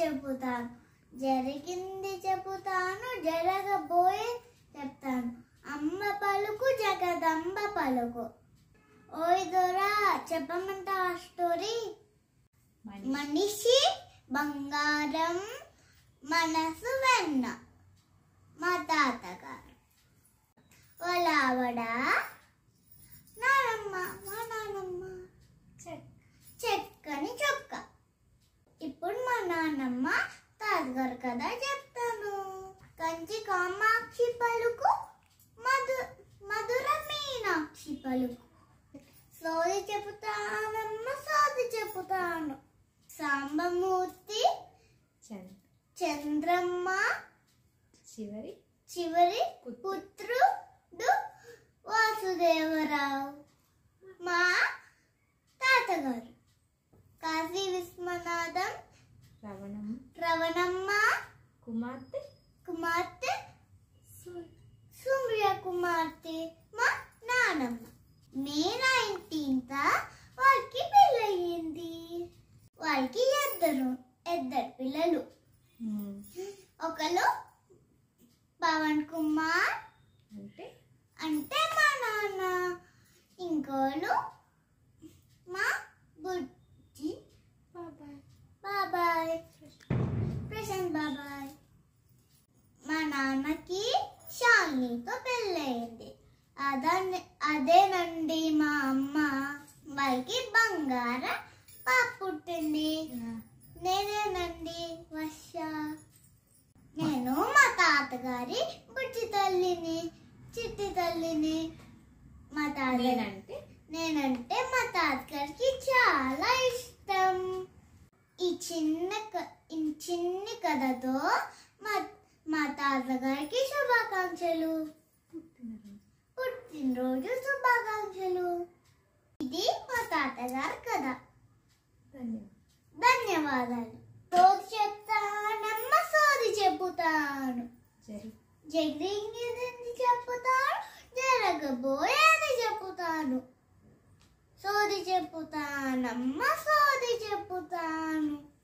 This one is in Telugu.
చెబుతాను జరిగింది చెబుతాను జరగబోయే చెప్తాను అమ్మ పలుకు జగదంబ పలుకు ఓయ్ దొరా చెప్పమంట ఆ స్టోరీ మనిషి బంగారం మనసు వెన్న మా తాతగారు వాళ్ళ ఆవిడ నానమ్మ మా నానమ్మ చెక్కని చొక్క ఇప్పుడు మా నాన్నమ్మ తాతగారు కదా చెప్తాను కంచి కామాక్షి పలుకు మధు మధుర మీనాక్షి పలుకు సోది చెబుతానమ్మ సోది చెబుతాను సాంబమూర్తి చంద్ చంద్రమ్మ చివరి చివరి పుత్రు. పుత్రుడు వాసుదేవరావు మా తాతగారు కాశీ విశ్వనాథం రవణం రవణమ్మ కుమార్తె కుమార్తె సూర్య కుమార్తె మా నానమ్మ మే నైన్టీన్త్ వారికి పెళ్ళయింది వారికి ఇద్దరు ఇద్దరు పిల్లలు ఒకరు పవన్ కుమార్ అంటే అంటే మా నాన్న ఇంకోలు మా బుజ్జి బాబాయ్ బాబాయ్ ప్రశాంత్ బాబాయ్ మా నాన్నకి శాలినితో పెళ్ళయింది అదన్ అదేనండి మా అమ్మ వారికి బంగార పాప పుట్టింది నేనేనండి వర్ష నేను మా తాతగారి బుజ్జి తల్లిని చిట్టి తల్లిని మా తాత నేనంటే నేనంటే మా తాతగారికి చాలా ఇష్టం ఈ చిన్న క- ఈ చిన్ని కథతో మా మా తాతగారికి శుభాకాంక్షలు పుట్టినరోజు పుట్టినరోజు శుభాకాంక్షలు ఇది మా తాతగారి కథ ధన్యవాదాలు ధన్యవాదాలు రోజు చెప్తానమ్మ సోది చెబుతాను జరి జరిగింది చెప్పుతాను జరగబోయేది చెప్పుతాను సోది చెప్పుతానమ్మ సోది చెప్పుతాను